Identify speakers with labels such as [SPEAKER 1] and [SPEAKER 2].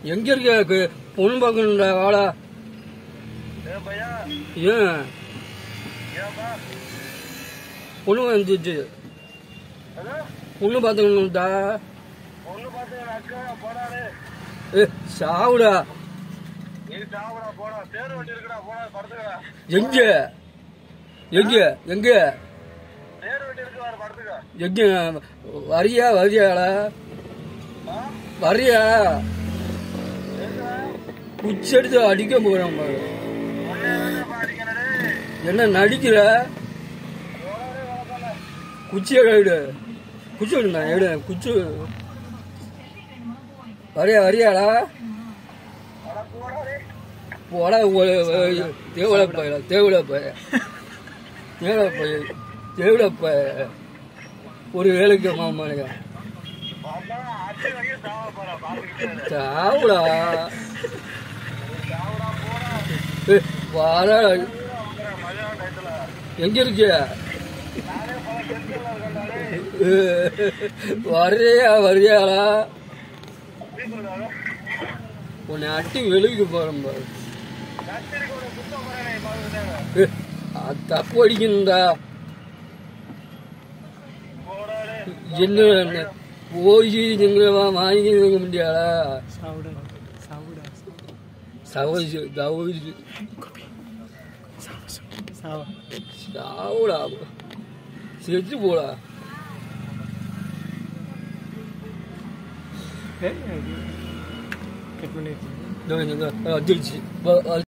[SPEAKER 1] எங்க இருக்க கு- பொண்ணு பார்க்கணும்டா வாடா
[SPEAKER 2] ஏ பையா
[SPEAKER 1] ஏன்
[SPEAKER 2] ஏப்பா
[SPEAKER 1] பொண்ணு வந்துச்சு
[SPEAKER 2] அது
[SPEAKER 1] பொண்ணு பார்த்துக்கணும்டா
[SPEAKER 2] ஒண்ணு பார்த்து அக்கா போடாரு
[SPEAKER 1] ஏ சாவுடா
[SPEAKER 2] நீ சாப்பிடா போடா தேர் வண்டி இருக்குடா போடா படுத்துக்கடா
[SPEAKER 1] எங்க எங்க எங்க
[SPEAKER 2] தேர் வண்டி இருக்கு வேற படுத்துக்க
[SPEAKER 1] எங்க வரியா வரியாடா
[SPEAKER 2] ஆ
[SPEAKER 1] வரியா
[SPEAKER 2] எங்க
[SPEAKER 1] குச்சி எடுத்து அடிக்க போறான் பாரு
[SPEAKER 2] ஒன்னே வேணா அடிக்கணே
[SPEAKER 1] என்ன நடிக்கிற
[SPEAKER 2] போடாரு வளர்க்கல
[SPEAKER 1] குச்சியை எடு குச்சி எடுண்ணா எடு குச்சி வரியா வரியாடா
[SPEAKER 2] அட போடாரு
[SPEAKER 1] போடா தேவல பயில தேவல பய தேவல பய தேவல பய ஒரு வேலைக்கு மாமானுங்க
[SPEAKER 2] அதான் அடி வாங்கி சாவ போறா பாத்துக்கிட்டே இரு.
[SPEAKER 1] சாவுடா
[SPEAKER 2] சாவுடா போடா
[SPEAKER 1] ஏய், வாடா
[SPEAKER 2] வந்துடுறேன் மதியானம் டயத்துல
[SPEAKER 1] எங்க இருக்கிய
[SPEAKER 2] நானே பல டென்ஷன்ல இருக்கேன்டா
[SPEAKER 1] வரியா வரியாடா
[SPEAKER 2] டேய்
[SPEAKER 1] உன்னை அட்டி வெளிக்கு போறேன் பாரு
[SPEAKER 2] கத்திரிக்கு ஒரு சுத்தம் பண்ணேன் பாத்துக்கிட்டேன்
[SPEAKER 1] ஏய், அது தப்பு அடிக்கணும்டா
[SPEAKER 2] போடாரு
[SPEAKER 1] என்ன போய் நீங்க வாங்கி வைக்க முடியாதா
[SPEAKER 3] சாவுடா சாவுடா
[SPEAKER 1] சவசி தவசி
[SPEAKER 3] சாவா
[SPEAKER 1] சாவுடா செத்து போடா
[SPEAKER 3] கட் பண்ணி
[SPEAKER 1] இதோ இங்க, இங்க, அதிர்ச்சி